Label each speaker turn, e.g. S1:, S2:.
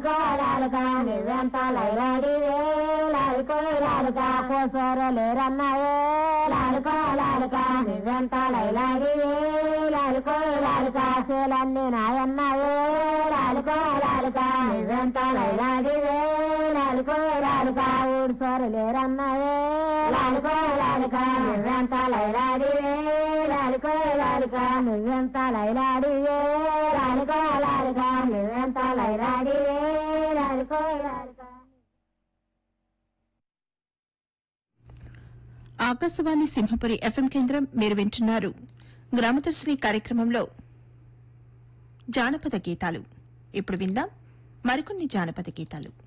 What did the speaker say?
S1: లాలుకో లాలుక నువ్వెంత లైలాడివే లాలుకో లాలుక కోసోరు లేరన్నాయే లాలుకో లాలుక నువ్వెంత లైలాడివే లాలుకో లాలుక శీలన్నీ నాయన్నాయే లాలుకో లాలుక నువ్వెంత లైలాడివే లాలుకో లాలుక ఊడ్సోరు లేరన్నాయే లాలుకో లాలుక నువ్వెంత లైలాడివే లాలుకో లాలుక నువ్వెంత లైలాడివే లాలుకో లాలుక నువ్వెంత లైలాడివే లాలుకో లాలుక
S2: ఆకాశవాణి సింహపురి ఎఫ్ఎం కేంద్రం మీరు వింటున్నారు గ్రామదర్శిని కార్యక్రమంలో జానపద గీతాలు ఇప్పుడు విందాం మరికొన్ని జానపద గీతాలు